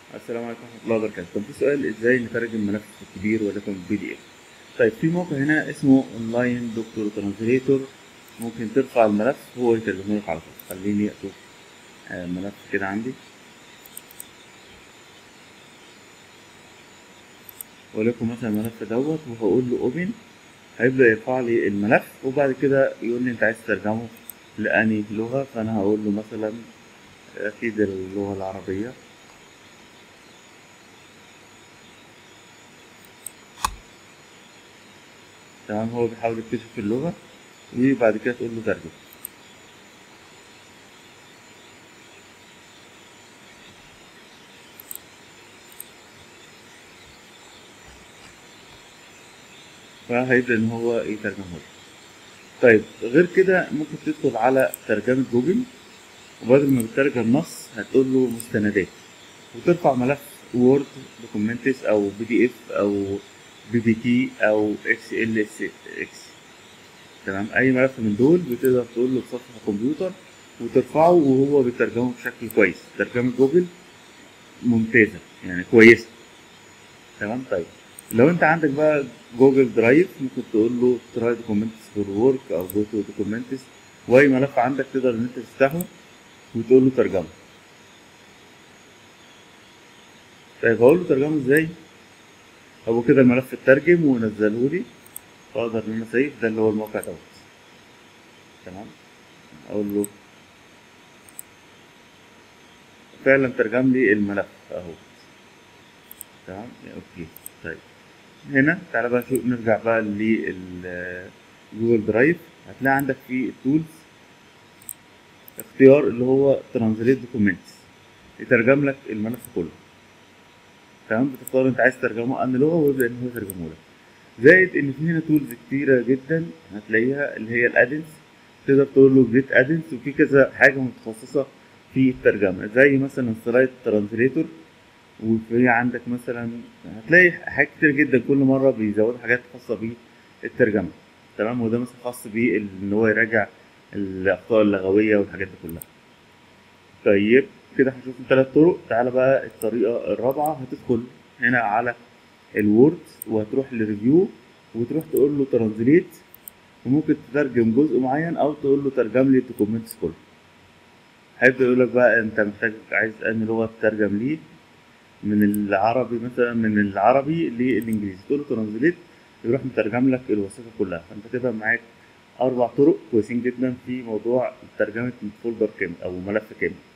السلام عليكم ورحمة الله وبركاته طب في سؤال ازاي نترجم ملف كبير ولكن بي دي اف طيب في موقع هنا اسمه اونلاين دكتور ترانزليتور ممكن ترفع الملف هو يترجمه لك على طول خليني اشوف آه، ملف كده عندي ولكن مثلا الملف دوت وهقول له اوبن هيبدأ يرفع لي الملف وبعد كده يقول لي انت عايز تترجمه لأني لغة فأنا هقول له مثلا أكيد اللغة العربية تمام هو بيحاول يكتشف اللغة وبعد كده تقول له ترجم فهيبدأ إن هو يترجمه لك. طيب غير كده ممكن تدخل على ترجمة جوجل وبدل ما بتترجم نص هتقول له مستندات وترفع ملف وورد دوكيومنتس او بي دي اف او بي بي تي او اكس ال اس اكس تمام اي ملف من دول بتقدر تقول له بسطح الكمبيوتر وترفعه وهو بيترجمه بشكل كويس ترجمة جوجل ممتازة يعني كويسة تمام طيب لو انت عندك بقى جوجل درايف ممكن تقول له تراي دوكيومنتس فور ورك او جو تو دوكيومنتس واي ملف عندك تقدر ان انت تفتحه وتقول له ترجمه طيب هقول له ترجمه ازاي هو كده الملف اترجم ونزله لي فاقدر ان انا سيف ده اللي هو الموقع دوت تمام اقول له فعلا ترجم لي الملف اهو تمام اوكي طيب هنا تعالى بقى شوف نرجع بقى للجوجل درايف هتلاقي عندك في التولز اختيار اللي هو ترانزليت دوكيومنتس يترجم لك الملف كله تمام بتختار انت عايز ترجمه ان لغه ويبدا ان هو يترجمه لك زائد ان في هنا تولز كتيره جدا هتلاقيها اللي هي الادنس تقدر تقول له جريت ادنس وفي كذا حاجه متخصصه في الترجمه زي مثلا سلايد ترانزليتور وفي عندك مثلا هتلاقي حاجات كتير جدا كل مره بيزودوا حاجات خاصه بالترجمه تمام وده مثلا خاص بيه ان هو يراجع الاخطاء اللغويه والحاجات دي كلها طيب كده هنشوف ثلاث طرق تعالى بقى الطريقه الرابعه هتدخل هنا على الوورد وهتروح لريفيو وتروح تقول له ترانزليت وممكن تترجم جزء معين او تقول له ترجم لي الدوكيومنتس كله هيبدا يقول لك بقى انت محتاج عايز انهي لغه تترجم ليه من العربي مثلا من العربي للانجليزي تقول له ترانزليت يروح مترجم لك الوثيقه كلها فانت كده معاك اربع طرق كويسين جدا في موضوع ترجمه فولدر كامل او ملف كامل